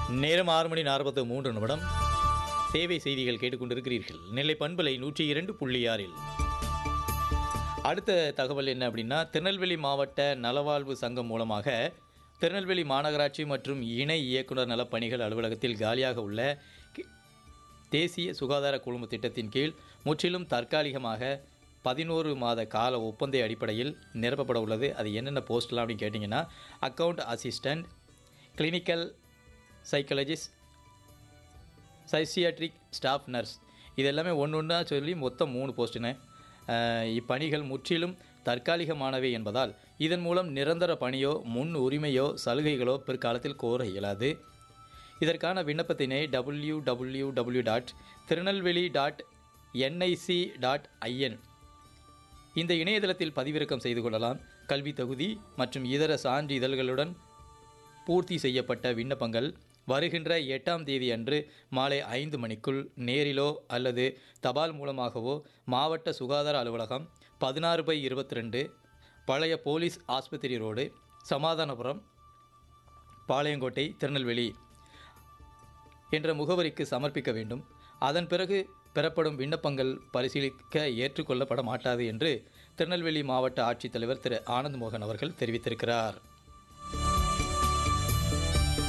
நேரம் ஆறு மணி நாற்பத்து மூன்று நிமிடம் சேவை செய்திகள் கேட்டுக்கொண்டிருக்கிறீர்கள் நெல்லை பண்பலை நூற்றி இரண்டு புள்ளி ஆறில் அடுத்த தகவல் என்ன அப்படின்னா திருநெல்வேலி மாவட்ட நலவாழ்வு சங்கம் மூலமாக திருநெல்வேலி மாநகராட்சி மற்றும் இணை இயக்குனர் நலப்பணிகள் அலுவலகத்தில் காலியாக உள்ள கி- தேசிய சுகாதார குழும திட்டத்தின் கீழ் முற்றிலும் தற்காலிகமாக பதினோரு மாத கால ஒப்பந்த அடிப்படையில் நிரப்பப்பட உள்ளது அது என்னென்ன போஸ்ட்லாம் அப்படின்னு கேட்டிங்கன்னா account assistant clinical psychologist psychiatric staff nurse இது எல்லாமே ஒன்று ஒன்றா சொல்லி மொத்தம் மூணு போஸ்ட்டுன்னு அஹ், இப்பணிகள் முற்றிலும் தற்காலிகமானவை என்பதால் இதன் மூலம் நிரந்தர பணியோ முன் உரிமையோ சலுகைகளோ பிற்காலத்தில் கோர இயலாது இதற்கான விண்ணப்பத்தினை W W W dot Tirunelveli dot NIC dot IN இந்த இணையதளத்தில் பதிவிறக்கம் செய்து கொள்ளலாம் கல்வி தகுதி மற்றும் இதர சான்றிதழ்களுடன் பூர்த்தி செய்யப்பட்ட விண்ணப்பங்கள் வருகின்ற எட்டாம் தேதி அன்று மாலை ஐந்து மணிக்குள் நேரிலோ அல்லது தபால் மூலமாகவோ மாவட்ட சுகாதார அலுவலகம் பதினாறு பை இருபத்தி ரெண்டு பழைய போலீஸ் ஆஸ்பத்திரி ரோடு சமாதானபுரம் பாளையங்கோட்டை திருநெல்வேலி என்ற முகவரிக்கு சமர்ப்பிக்க வேண்டும் அதன் பிறகு பெறப்படும் விண்ணப்பங்கள் பரிசீலிக்க ஏற்றுக்கொள்ளப்பட மாட்டாது என்று திருநெல்வேலி மாவட்ட ஆட்சித்தலைவர் திரு ஆனந்த் மோகன் அவர்கள் தெரிவித்திருக்கிறார்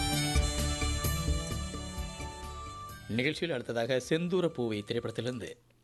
நிகழ்ச்சியில் அடுத்ததாக செந்தூர பூவை திரைப்படத்திலிருந்து